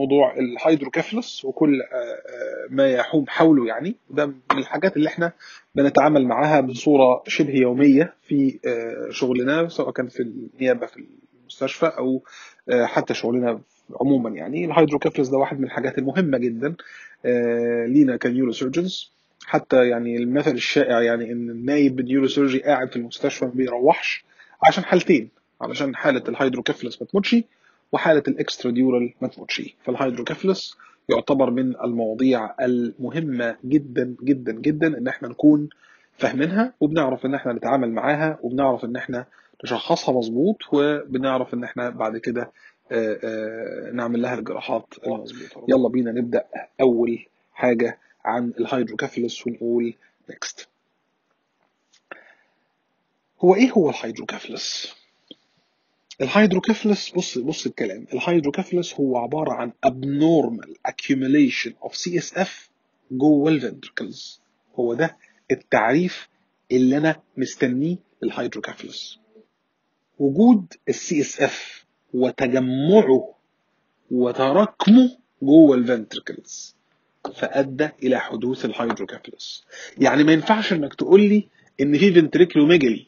موضوع الهيدروكيفلس وكل ما يحوم حوله يعني ده من الحاجات اللي احنا بنتعامل معاها بصوره شبه يوميه في شغلنا سواء كان في النيابه في المستشفى او حتى شغلنا عموما يعني الهيدروكيفلس ده واحد من الحاجات المهمه جدا لينا كنيورو سيرجنز حتى يعني المثل الشائع يعني ان النايب النيوروسيرجي قاعد في المستشفى ما بيروحش عشان حالتين علشان حاله الهيدروكيفلس ما تموتش وحاله الاكسترا ديورال ما تموتش فالهيدروكيفلس يعتبر من المواضيع المهمه جدا جدا جدا ان احنا نكون فاهمينها وبنعرف ان احنا نتعامل معاها وبنعرف ان احنا نشخصها مظبوط وبنعرف ان احنا بعد كده نعمل لها الجراحات المظبوطه يلا بينا نبدا اول حاجه عن الهيدروكيفلس ونقول next هو ايه هو الهيدروكيفلس الهيدروكيفلس بص بص الكلام الهيدروكيفلس هو عبارة عن abnormal accumulation of CSF جوه الفنتركلز هو ده التعريف اللي انا مستنيه للهيدروكيفلس وجود السي اس اف وتجمعه وتراكمه جوه الفنتركلز فادى الى حدوث الهيدروكيفلس يعني ما ينفعش انك تقول لي ان في فنتريكلوميجالي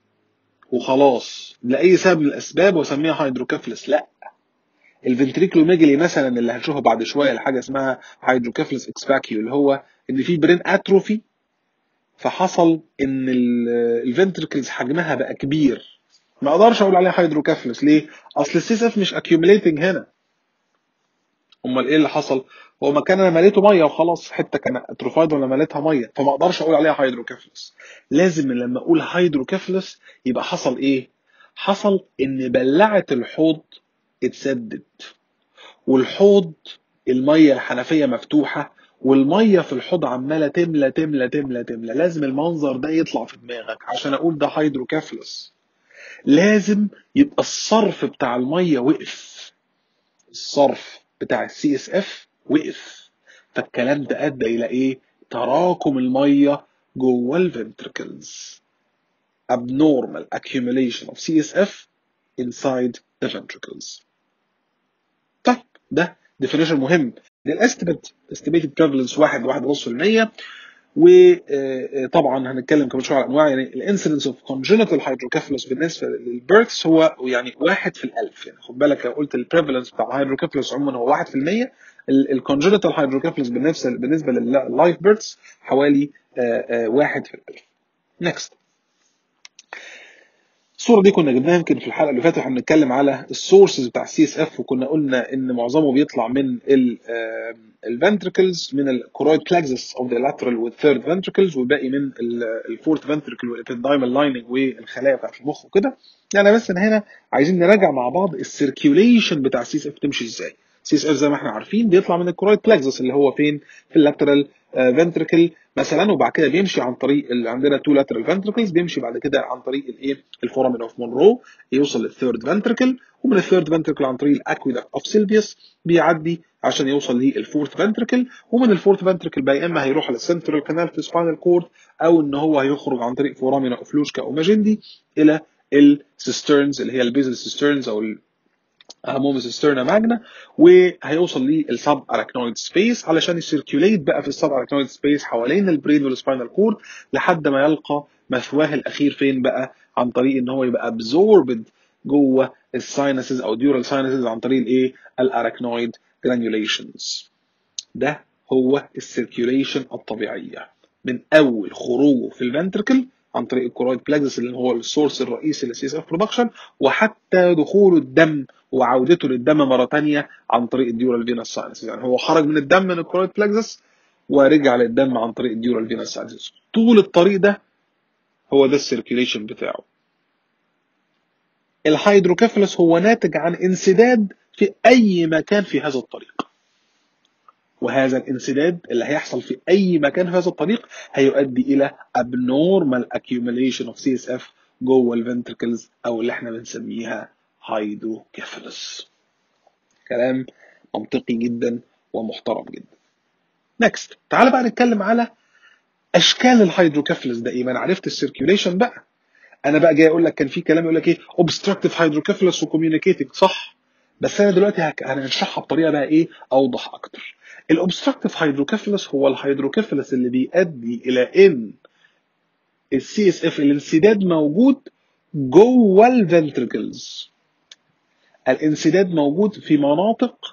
وخلاص لاي سبب من الاسباب واسميها هيدروكيفلس لا الفنتريكلوميجالي مثلا اللي هنشوفه بعد شويه الحاجه اسمها هيدروكيفلس اكسباكيو اللي هو ان في برين اتروفي فحصل ان الفنتركلز حجمها بقى كبير ما اقدرش اقول عليها هيدروكيفلس ليه اصل السيس اف مش اكيوميليتنج هنا امال ايه اللي حصل هو مكان انا مليته ميه وخلاص حته كان اتروفايد وانا مليتها ميه فما اقدرش اقول عليها هيدروكيفلس لازم لما اقول هيدروكيفلس يبقى حصل ايه حصل ان بلعه الحوض اتسدت والحوض الميه الحنفيه مفتوحه والميه في الحوض عماله تملى تملى تملى تملى لازم المنظر ده يطلع في دماغك عشان اقول ده هيدروكيفلس لازم يبقى الصرف بتاع الميه وقف الصرف بتاع السي اس اف وقف فالكلام ده ادى الى ايه تراكم الميه جوه الفنتركلز abnormal accumulation of CSF inside the ventricles طيب ده definition مهم للاستيميت estimated prevalence واحد واحد ونص في المية وطبعا هنتكلم كمان شويه على انواع يعني الانسيدنس اوف congenital hydrocephalus بالنسبه للبيرثس هو يعني واحد في الالف يعني خد بالك لو قلت البريفالنس بتاع الهيدروكيفلس عموما هو واحد في المية الكونجنتال هيدروكيفلس بالنسبه بالنسبه لللايف بيرثس حوالي واحد في الالف نكست الصوره دي كنا جبناها يمكن في الحلقه اللي فاتت واحنا بنتكلم على السورسز بتاع السي اس اف وكنا قلنا ان معظمه بيطلع من الفنتركلز من الكورويد بلاكسس اوف ذا لاترال والثيرد فنتركلز والباقي من الفورث فنتركل والابندايمال لايننج والخلايا بتاعت المخ وكده يعني بس ان هنا عايزين نراجع مع بعض السيركيوليشن بتاع السي اس اف تمشي ازاي السي اس اف زي ما احنا عارفين بيطلع من الكورويد بلاكسس اللي هو فين في اللاترال فنتركل مثلا وبعد كده بيمشي عن طريق اللي عندنا تو لاترال فنتركلز بيمشي بعد كده عن طريق الايه الفورامين اوف مونرو يوصل للثيرد فنتركل ومن الثيرد فنتركل عن طريق الاكويدكت اوف سيلفيوس بيعدي عشان يوصل للفورث فنتركل ومن الفورث فنتركل بقى يا اما هيروح للسنترال كانال في سباينال كورد او ان هو هيخرج عن طريق فورامين اوف لوشكا او ماجندي الى السيسترنز اللي هي البيزل سيسترنز او هموم سيسترنا ماجنا وهيوصل للسب اراكنويد سبيس علشان يسيركيوليت بقى في السب اراكنويد سبيس حوالين البرين والسباينال كورد لحد ما يلقى مثواه الاخير فين بقى عن طريق ان هو يبقى ابزوربد جوه الساينسز او ديورال ساينسز عن طريق الايه الاراكنويد جرانيوليشنز ده هو السيركيوليشن الطبيعيه من اول خروجه في الفنتركل عن طريق الكورويد بلاكسس اللي هو السورس الرئيسي للسي اس اف برودكشن وحتى دخوله الدم وعودته للدم مره ثانيه عن طريق الديورال فينس ساينس يعني هو خرج من الدم من الكورويد بلاكسس ورجع للدم عن طريق الديورال فينس ساينس طول الطريق ده هو ده السيركيوليشن بتاعه الهيدروكيفالس هو ناتج عن انسداد في اي مكان في هذا الطريق وهذا الانسداد اللي هيحصل في اي مكان في هذا الطريق هيؤدي الى abnormal accumulation of CSF جوه الفنتركلز او اللي احنا بنسميها هيدروكيفالس كلام منطقي جدا ومحترم جدا نكست تعال بقى نتكلم على اشكال الهيدروكيفالس ده ايه ما انا عرفت السيركيوليشن بقى انا بقى جاي اقول لك كان في كلام يقول لك ايه obstructive hydrocephalus وcommunicating صح بس انا دلوقتي هك... هنشرحها بطريقه بقى ايه اوضح اكتر الاوبستراكتيف هيدروكيفالس هو الهيدروكيفالس اللي بيؤدي الى ان السي اس اف الانسداد موجود جوه الفنتركلز الانسداد موجود في مناطق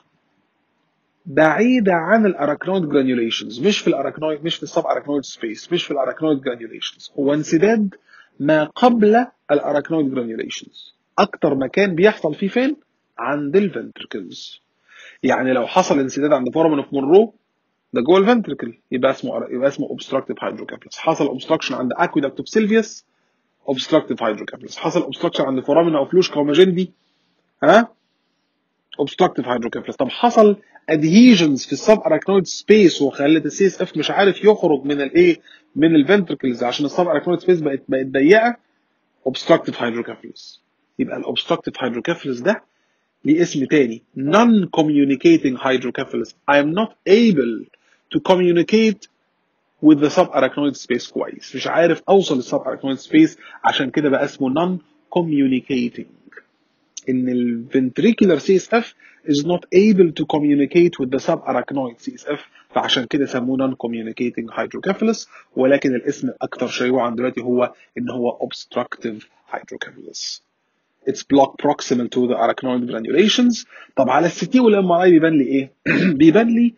بعيدة عن الاراكنويد جرانيوليشنز مش في الاراكنويد مش في السب اراكنويد سبيس مش في الاراكنويد جرانيوليشنز هو انسداد ما قبل الاراكنويد جرانيوليشنز اكتر مكان بيحصل فيه فين عند الفنتركلز يعني لو حصل انسداد عند فورمن اوف مونرو ده جوه الفنتركل يبقى اسمه يبقى اسمه اوبستراكتيف هيدروكابلس حصل اوبستراكشن عند اكويدكت اوف سيلفيوس اوبستراكتيف هيدروكابلس حصل اوبستراكشن عند فورامينا اوف لوش كوماجندي ها اوبستراكتيف هيدروكابلس طب حصل ادهيجنز في السب اراكنويد سبيس وخلت السي اس اف مش عارف يخرج من الايه من الفنتركلز عشان السب اراكنويد سبيس بقت بقت ضيقه اوبستراكتيف هيدروكابلس يبقى الاوبستراكتيف هيدروكابلس ده ليه اسم تاني non communicating hydrocephalus I am not able to communicate with the subarachnoid space كويس مش عارف اوصل للسب سبيس عشان كده بقى اسمه non communicating ان ال ventricular CSF is not able to communicate with the subarachnoid CSF فعشان كده سموه non communicating hydrocephalus ولكن الاسم الاكثر شيوعا دلوقتي هو ان هو obstructive hydrocephalus it's blocked proximal to the arachnoid granulations طب على السي والام ار اي بيبان لي ايه؟ بيبان لي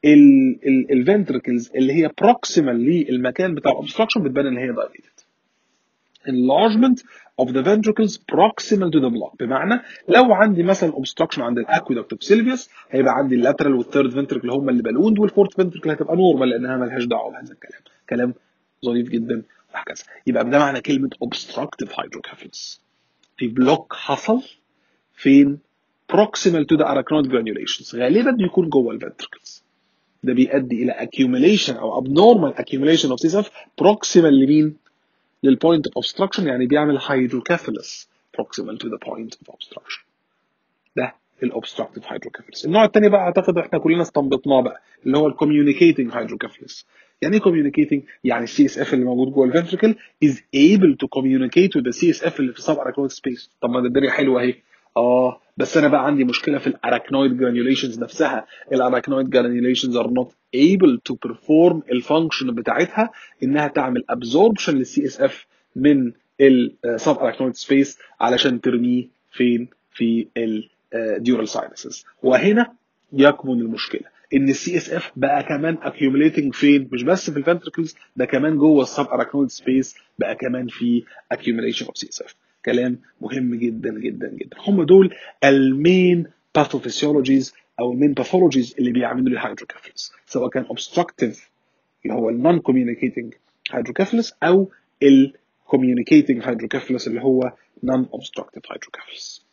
الفنتركلز اللي هي proximal للمكان بتاع الobstruction بتبان ان هي dilated enlargement of the ventricles proximal to the block بمعنى لو عندي مثلا obstruction عند الاكويدكت اوف سيلفيوس هيبقى عندي اللاترال والثيرد فنتركل هم اللي بالوند والفورث فنتركل هتبقى نورمال لانها مالهاش دعوه بهذا الكلام كلام ظريف جدا وهكذا يبقى ده معنى كلمه obstructive hydrocephalus في بلوك حصل فين proximal to the arachnoid granulations غالبا بيكون جوه الفنتركلز ده بيؤدي الى accumulation او abnormal accumulation of CSF proximal لمين للبوينت اوف obstruction يعني بيعمل hydrocephalus proximal to the point of obstruction ده الاوبستراكتيف hydrocephalus النوع الثاني بقى اعتقد احنا كلنا استنبطناه بقى اللي هو الكوميونيكيتنج hydrocephalus يعني ايه communicating يعني السي اس اف اللي موجود جوه الفنتركل is able to communicate with the CSF اللي في sub arachnoid space طب ما ده الدنيا حلوه اهي اه بس انا بقى عندي مشكله في الاراكنويد جرانيوليشنز نفسها الاراكنويد جرانيوليشنز are not able to perform الفانكشن بتاعتها انها تعمل absorption للسي اس اف من السب اراكنويد سبيس علشان ترميه فين في الديورال ساينسز وهنا يكمن المشكله ان السي اس اف بقى كمان accumulating فين مش بس في الفنتركلز ده كمان جوه السب اراكنويد سبيس بقى كمان في accumulation of CSF كلام مهم جدا جدا جدا هم دول المين باثوفيسيولوجيز او المين باثولوجيز اللي بيعملوا لي هيدروكافلس سواء كان obstructive اللي هو النون كوميونيكيتنج هيدروكافلس او الكوميونيكيتنج هيدروكافلس اللي هو non obstructive هيدروكافلس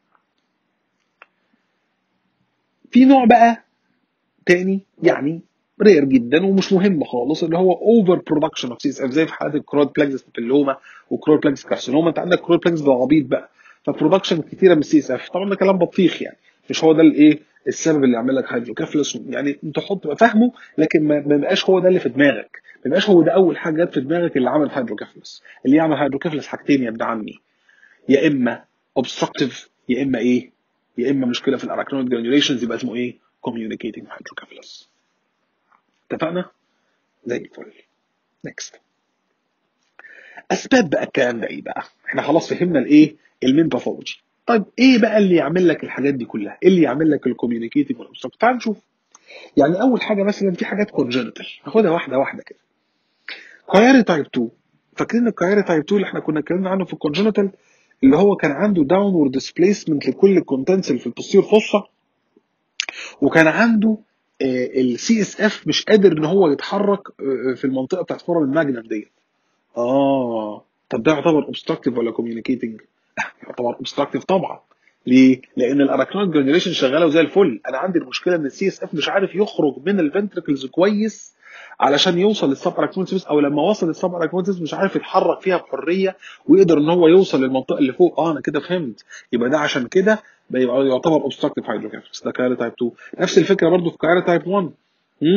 في نوع بقى تاني يعني رير جدا ومش مهم خالص اللي هو اوفر برودكشن اوف سي اس اف زي في حالات الكرود بلاكس بيلوما وكرود بلاكس كارسينوما انت عندك كرود بلاكس ده عبيط بقى فبرودكشن كتيره من السي اس اف طبعا ده كلام بطيخ يعني مش هو ده الايه السبب اللي يعمل لك هيدروكافلس يعني انت حط تبقى فاهمه لكن ما يبقاش هو ده اللي في دماغك ما يبقاش هو ده اول حاجه جت في دماغك اللي عمل هيدروكافلس اللي يعمل هيدروكافلس حاجتين يا ابن عمي يا اما اوبستراكتيف يا اما ايه يا اما مشكله في الاراكنويد جرانيوليشنز يبقى اسمه ايه communicating hydrocephalus اتفقنا؟ زي الفل نكست اسباب بقى الكلام ده ايه بقى؟ احنا خلاص فهمنا الايه؟ المين باثولوجي طيب ايه بقى اللي يعمل لك الحاجات دي كلها؟ ايه اللي يعمل لك الكوميونيكيتنج والاوبستراكت؟ تعال نشوف يعني اول حاجه مثلا في حاجات كونجنتال ناخدها واحده واحده كده كايري تايب 2 فاكرين الكايري تايب 2 اللي احنا كنا اتكلمنا عنه في الكونجنتال اللي هو كان عنده داونورد ديسبيسمنت لكل الكونتنتس اللي في البوستير فوسا وكان عنده السي اس اف مش قادر ان هو يتحرك في المنطقه بتاعت فورم الماجنم ديت اه طب ده يعتبر اوبستراكتيف ولا كوميونيكيتنج يعتبر اوبستراكتيف طبعا ليه؟ لان الاراكنويد جرانيوليشن شغاله وزي الفل انا عندي المشكله ان السي اس اف مش عارف يخرج من الفنتركلز كويس علشان يوصل للسب اراكنويد او لما وصل للسب اراكنويد مش عارف يتحرك فيها بحريه ويقدر ان هو يوصل للمنطقه اللي فوق اه انا كده فهمت يبقى ده عشان كده بيبقى يعتبر اوبستراكتيف هيدروكافلس ده كايرا تايب 2 نفس الفكره برضو في كايرا تايب 1 امم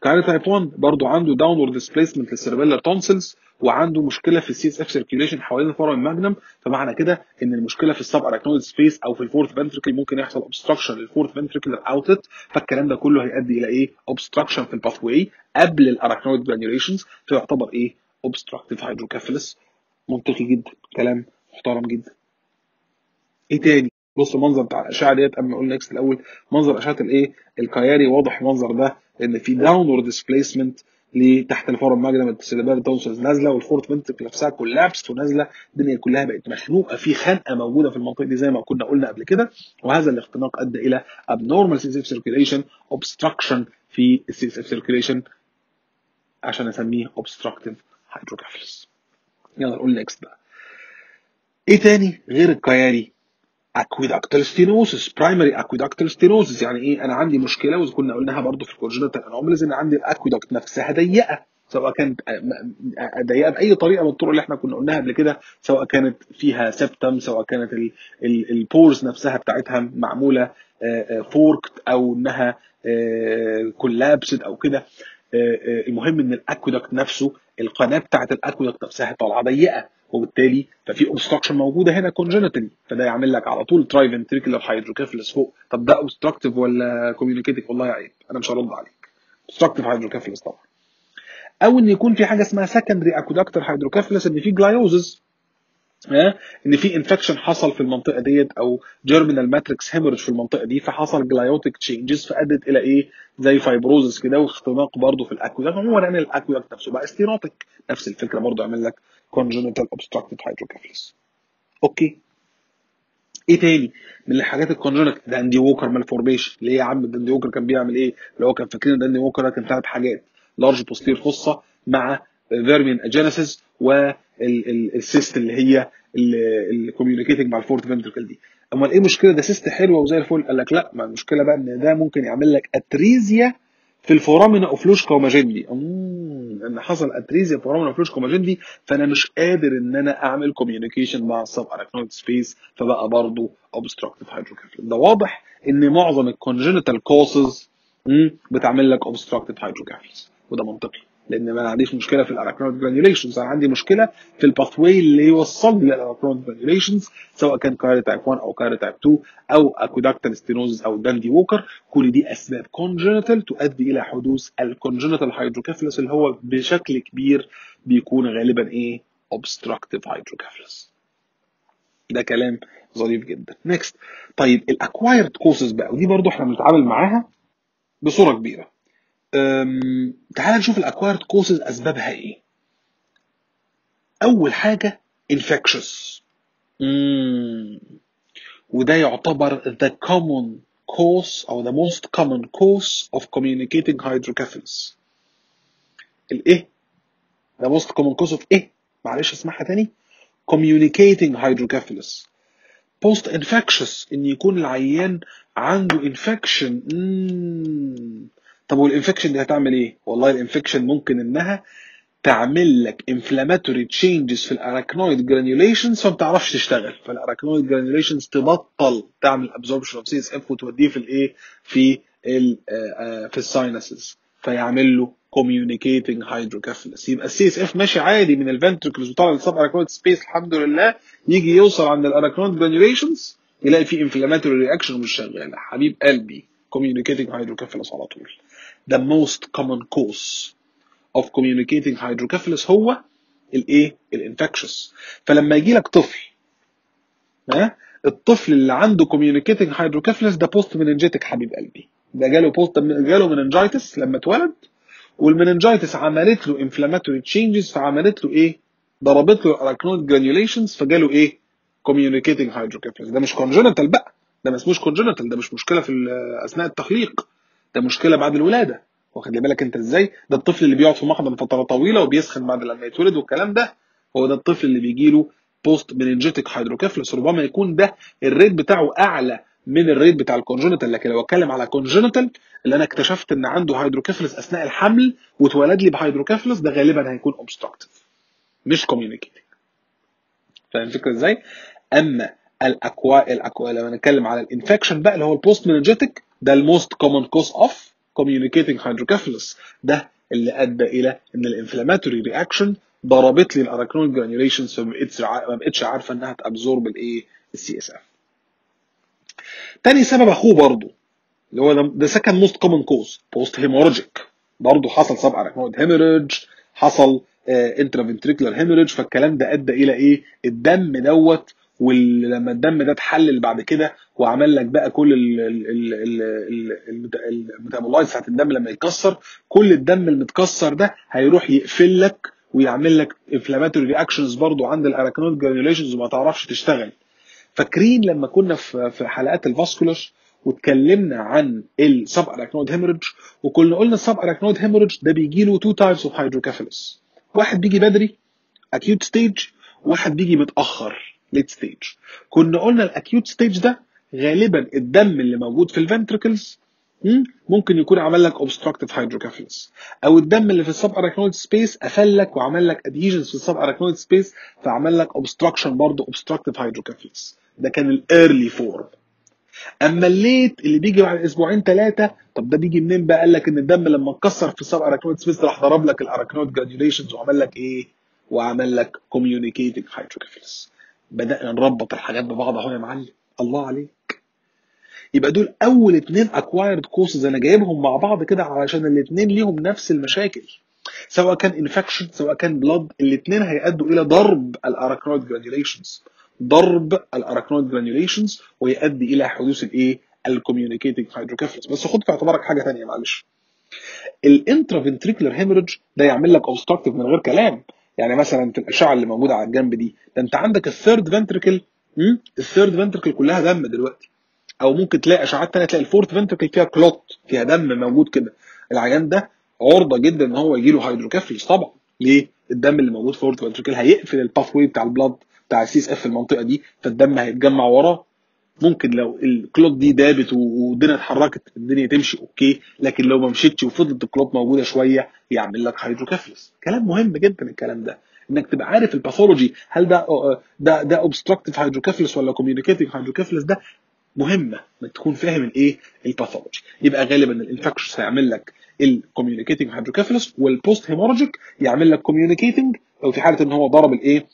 كايري تايب 1 برضه عنده داونورد ديسبيسمنت للسيربيلر تونسلز وعنده مشكله في السي اس اف سيركيوليشن حوالين الفورم الماجنم فمعنى كده ان المشكله في السب اراكنويد سبيس او في الفورث فنتركل ممكن يحصل اوبستراكشن للفورث فنتركلر اوتلت فالكلام ده كله هيؤدي الى ايه؟ اوبستراكشن في الباث واي قبل الاراكنويد جرانيوليشنز فيعتبر ايه؟ اوبستراكتيف هيدروكافيلس منطقي جدا كلام محترم جدا ايه تاني بص المنظر بتاع الاشعه ديت قبل ما اقول نكست الاول منظر اشعه الايه الكياري واضح المنظر ده ان في داونورد ديسبيسمنت لتحت الفورم ماجنم السيلبال تونسلز نازله والفورت فنتركل نفسها كولابست ونازله الدنيا كلها بقت مخنوقه في خنقه موجوده في المنطقه دي زي ما كنا قلنا قبل كده وهذا الاختناق ادى الى abnormal CSF circulation obstruction في السي اف circulation عشان اسميه obstructive hydrocephalus يلا نقول نكست بقى ايه تاني غير الكياري aqueductal stenosis primary aqueductal stenosis يعني ايه انا عندي مشكله وزي كنا قلناها برضو في الكونجنتال انوماليز ان عندي الاكويدكت نفسها ضيقه سواء كانت ضيقه باي طريقه من الطرق اللي احنا كنا قلناها قبل كده سواء كانت فيها سبتم سواء كانت البورز نفسها بتاعتها معموله فوركت او انها كولابسد او كده المهم ان الاكويدكت نفسه القناه بتاعت الاكويدكت نفسها طالعه ضيقه وبالتالي ففي اوبستراكشن موجوده هنا كونجنتالي فده يعمل لك على طول تراي فنتريكولار هيدروكيفلس فوق طب ده اوبستراكتيف ولا كوميونيكيتيف والله عيب انا مش هرد عليك اوبستراكتيف هيدروكيفلس طبعا او ان يكون في حاجه اسمها سكندري اكودكتور هيدروكيفلس ان في جلايوزز ها ان في انفكشن حصل في المنطقه ديت او جيرمينال ماتريكس هيموريج في المنطقه دي فحصل جلايوتيك تشينجز فادت الى ايه زي فايبروزس كده واختناق برضه في الاكويدكت عموما يعني الاكويدكت نفسه بقى ستيروتيك نفس الفكره برضه يعمل لك congenital obstructive hydrocephalus اوكي ايه تاني من الحاجات الكونجنت داندي ووكر مالفورميشن ليه يا عم داندي ووكر كان بيعمل ايه اللي هو كان فاكرين داندي ووكر كان ثلاث حاجات لارج بوستير فصه مع فيرمين اجينيسيس والسيست اللي هي الكوميونيكيتنج مع الفورت فنتركل دي امال ايه المشكله ده سيست حلوه وزي الفل قال لك لا ما المشكله بقى ان ده ممكن يعمل لك اتريزيا في الفورامينا اوفلوش كوماجندي ان حصل اتريزيا في الفورامينا اوفلوش كوماجندي فانا مش قادر ان انا اعمل كوميونيكيشن مع السب اراكنويد سبيس فبقى برضه اوبستراكتيف هيدروكيفلس ده واضح ان معظم الكونجنتال كوسز بتعمل لك اوبستراكتيف هيدروكيفلس وده منطقي لان ما عنديش مشكله في الاراكنويد جرانيوليشنز انا عندي مشكله في الباث واي اللي يوصلني للاراكنويد جرانيوليشنز سواء كان كايري تايب 1 او كايري تايب 2 او اكوداكتال ستينوزز او داندي ووكر كل دي اسباب كونجنتال تؤدي الى حدوث الكونجنتال هيدروكيفلس اللي هو بشكل كبير بيكون غالبا ايه obstructive هيدروكيفلس ده كلام ظريف جدا نيكست طيب الاكوايرد كوسز بقى ودي برضو احنا بنتعامل معاها بصوره كبيره تعال نشوف الاكوايرد كوسز اسبابها ايه اول حاجه infectious مم. وده يعتبر the common cause او the most common cause of communicating hydrocephalus الايه the most common cause of ايه معلش اسمعها تاني communicating hydrocephalus post infectious ان يكون العيان عنده infection مم. طب والانفكشن دي هتعمل ايه؟ والله الانفكشن ممكن انها تعمل لك انفلاماتوري تشينجز في الاراكنويد جرانيوليشنز فما بتعرفش تشتغل فالاراكنويد جرانيوليشنز تبطل تعمل ابزوربشن اوف سي اس اف وتوديه في الايه؟ في ال في الساينسز فيعمل له communicating hydrocephalus يبقى السي اس اف ماشي عادي من الفنتركلز وطالع للسب اراكنويد سبيس الحمد لله يجي يوصل عند الاراكنويد جرانيوليشنز يلاقي في انفلاماتوري رياكشن مش شغاله حبيب قلبي communicating hydrocephalus على طول the most common cause of communicating hydrocephalus هو الايه الانفكشس فلما يجي لك طفل ها الطفل اللي عنده communicating hydrocephalus ده بوست مننجيتك حبيب قلبي ده جاله بوست جاله مننجايتس لما اتولد والمننجايتس عملت له انفلاماتوري تشينجز فعملت له ايه ضربت له اراكنويد جرانيوليشنز فجاله ايه communicating hydrocephalus ده مش congenital بقى ده ما اسموش congenital ده مش مشكله في اثناء التخليق ده مشكله بعد الولاده واخد بالك انت ازاي ده الطفل اللي بيقعد في محضن فتره طويله وبيسخن بعد لما يتولد والكلام ده هو ده الطفل اللي بيجي له بوست مننجيتك هيدروكيفلس ربما يكون ده الريت بتاعه اعلى من الريت بتاع الكونجنتال لكن لو اتكلم على كونجنتال اللي انا اكتشفت ان عنده هيدروكيفلس اثناء الحمل واتولد لي بهيدروكيفلس ده غالبا هيكون اوبستراكتيف مش كوميونيكيتنج فاهم الفكره ازاي؟ اما الاكوا الاكوا لما نتكلم على الانفكشن بقى اللي هو البوست مننجيتك ده الموست كومن كوز اوف communicating hydrocephalus ده اللي ادى الى ان الانفلاماتوري رياكشن ضربت لي الاراكنويد جرانيوليشنز فما بقتش ما بقتش عارفه انها تابزورب الايه السي اس اف تاني سبب اخوه برضه اللي هو ده سكند موست كومن كوز بوست هيموريجيك برضه حصل سب اراكنويد هيموريج حصل انترافنتريكولار هيموريج فالكلام ده ادى الى ايه الدم دوت ولما الدم ده اتحلل بعد كده وعمل لك بقى كل الميتابولايتس بتاعت الدم لما يتكسر كل الدم المتكسر ده هيروح يقفل لك ويعمل لك انفلاماتوري رياكشنز برضو عند الاراكنويد جرانيوليشنز وما تعرفش تشتغل فاكرين لما كنا في في حلقات الفاسكولار واتكلمنا عن السب اراكنويد هيموريدج وكنا قلنا السب اراكنويد هيموريدج ده بيجي له تو تايبس اوف هيدروكافيلس واحد بيجي بدري اكيوت ستيج واحد بيجي متاخر ليت ستيج كنا قلنا الاكيوت ستيج ده غالبا الدم اللي موجود في الفنتركلز ممكن يكون عمل لك obstructive hydrocephalus او الدم اللي في السب اراكنويد سبيس قفل لك وعمل لك adhesions في السب اراكنويد سبيس فعمل لك obstruction برضه obstructive hydrocephalus ده كان الايرلي فورم اما الليت اللي بيجي بعد اسبوعين ثلاثه طب ده بيجي منين بقى قال لك ان الدم لما اتكسر في السب اراكنويد سبيس راح ضرب لك الاراكنويد جرانيوليشنز وعمل لك ايه وعمل لك communicating hydrocephalus بدانا نربط الحاجات ببعض اهو يا معلم الله عليك يبقى دول اول اتنين اكوايرد كوسز انا جايبهم مع بعض كده علشان الاتنين ليهم نفس المشاكل سواء كان انفكشن سواء كان بلاد الاتنين هيؤدوا الى ضرب الاراكنويد جرانيوليشنز ضرب الاراكنويد جرانيوليشنز ويؤدي الى حدوث الايه الكوميونيكيتنج هيدروكيفلس بس خد في اعتبارك حاجه ثانيه معلش الانترافنتريكولار هيموريدج ده يعمل لك اوبستراكتيف من غير كلام يعني مثلا في الاشعه اللي موجوده على الجنب دي ده انت عندك الثيرد فنتريكل الثيرد فنتريكل كلها دم دلوقتي او ممكن تلاقي اشعات ثانيه تلاقي الفورث فنتريكل فيها كلوت فيها دم موجود كده العيان ده عرضه جدا ان هو يجي له هيدروكيفلس طبعا ليه الدم اللي موجود في الفورث فنتريكل هيقفل الباث واي بتاع البلاد بتاع السي اس اف في المنطقه دي فالدم هيتجمع وراه ممكن لو الكلوت دي دابت والدنيا اتحركت الدنيا تمشي اوكي لكن لو ما مشيتش وفضلت الكلوت موجوده شويه يعمل لك هيدروكيفلس كلام مهم جدا الكلام ده انك تبقى عارف الباثولوجي هل ده ده ده اوبستراكتيف هيدروكيفلس ولا كوميونيكيتنج هيدروكيفلس ده مهمه انك تكون فاهم الايه الباثولوجي يبقى غالبا الانفكشن هيعمل لك الكوميونيكيتنج هيدروكيفلس والبوست هيموريجيك يعمل لك كوميونيكيتنج لو في حاله ان هو ضرب الايه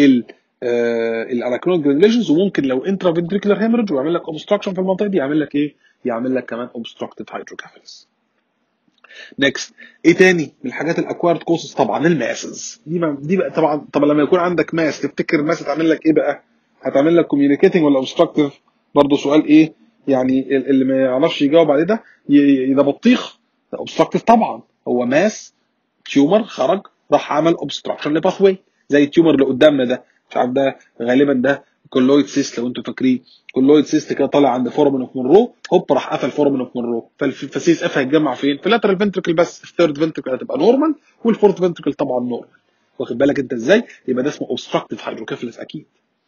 الاراكنويد جرانيوليشنز وممكن لو انترا فنتريكولار هيموريج ويعمل لك اوبستراكشن في المنطقه دي يعمل لك ايه؟ يعمل لك كمان اوبستراكتيف هيدروكيفالس. نكست ايه تاني من الحاجات الاكوارد كوسز طبعا الماسز دي ما دي بقى طبعا طبعا لما يكون عندك ماس تفتكر الماس هتعمل لك ايه بقى؟ هتعمل لك كوميونيكيتنج ولا اوبستراكتيف؟ برضه سؤال ايه؟ يعني اللي ما يعرفش يجاوب عليه ده ده بطيخ ده اوبستراكتيف طبعا هو ماس تيومر خرج راح عمل اوبستراكشن لباث واي زي التيومر اللي قدامنا ده مش عارف ده غالبا ده كولويد سيست لو انتوا فاكرين كولويد سيست كده طالع عند فورمن اوف مونرو هوب راح قفل فورمن اوف مونرو فالسي اس اف هيتجمع فين؟ في اللاترال فنتركل بس الثيرد فنتركل هتبقى نورمال والفورث فنتركل طبعا نورمال واخد بالك انت ازاي؟ يبقى ده اسمه اوبستراكتيف هيدروكيفلس اكيد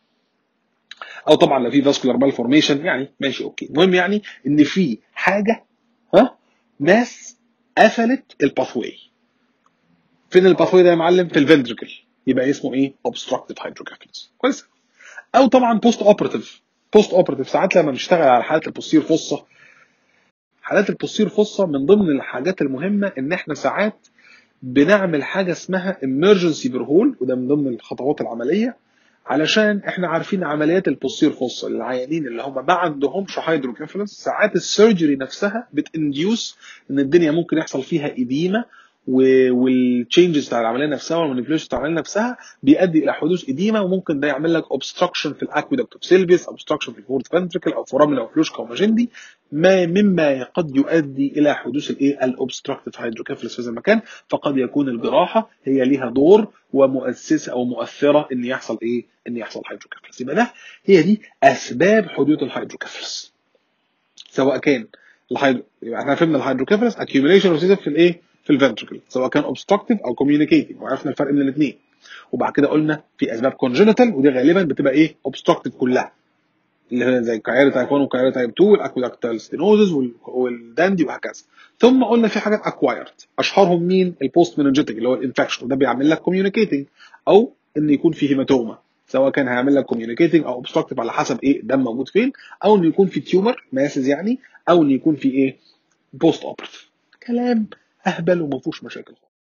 او طبعا لو في فاسكولار مال فورميشن يعني ماشي اوكي المهم يعني ان في حاجه ها ناس قفلت الباثواي فين الباثواي ده يا معلم؟ في الفنتركل يبقى اسمه ايه؟ obstructive hydrocephalus كويس او طبعا بوست اوبراتيف بوست اوبراتيف ساعات لما بنشتغل على حالات البوستير فصه حالات البوستير فصه من ضمن الحاجات المهمه ان احنا ساعات بنعمل حاجه اسمها emergency برهول وده من ضمن الخطوات العمليه علشان احنا عارفين عمليات البوستير فصه للعيانين اللي هم ما عندهمش هيدروكيفالس ساعات السيرجري نفسها بتنديوس ان الدنيا ممكن يحصل فيها اديمه والتشينجز بتاع العمليه نفسها والمانيبيوليشن بتاع العمليه نفسها بيؤدي الى حدوث اديمه وممكن ده يعمل لك اوبستراكشن في الاكويدكت اوف سيلفيس اوبستراكشن في الفورت فنتريكل او فورامنا او فلوشكا او ماجندي ما مما قد يؤدي الى حدوث الايه الاوبستراكتيف هيدروكيفالس في هذا المكان فقد يكون الجراحه هي ليها دور ومؤسسه او مؤثره ان يحصل ايه؟ ان يحصل هيدروكيفالس يبقى ده هي دي اسباب حدوث الهيدروكيفالس سواء كان الهيدرو يبقى احنا فهمنا الهيدروكيفالس accumulation of في الايه؟ في الفنتركل سواء كان اوبستراكتيف او كوميونيكيتنج وعرفنا الفرق بين الاثنين وبعد كده قلنا في اسباب كونجنتال ودي غالبا بتبقى ايه اوبستراكتيف كلها اللي هي زي كايرو تايب 1 وكايرو تايب 2 والاكوداكتال ستينوزز والداندي وهكذا ثم قلنا في حاجات اكوايرد اشهرهم مين البوست مننجيتك اللي هو الانفكشن وده بيعمل لك كوميونيكيتنج او ان يكون في هيماتوما سواء كان هيعمل لك كوميونيكيتنج او اوبستراكتيف على حسب ايه الدم موجود فين او انه يكون في تيومر ماسز يعني او انه يكون في ايه بوست اوبرتيف كلام اهبل وما فيهوش مشاكل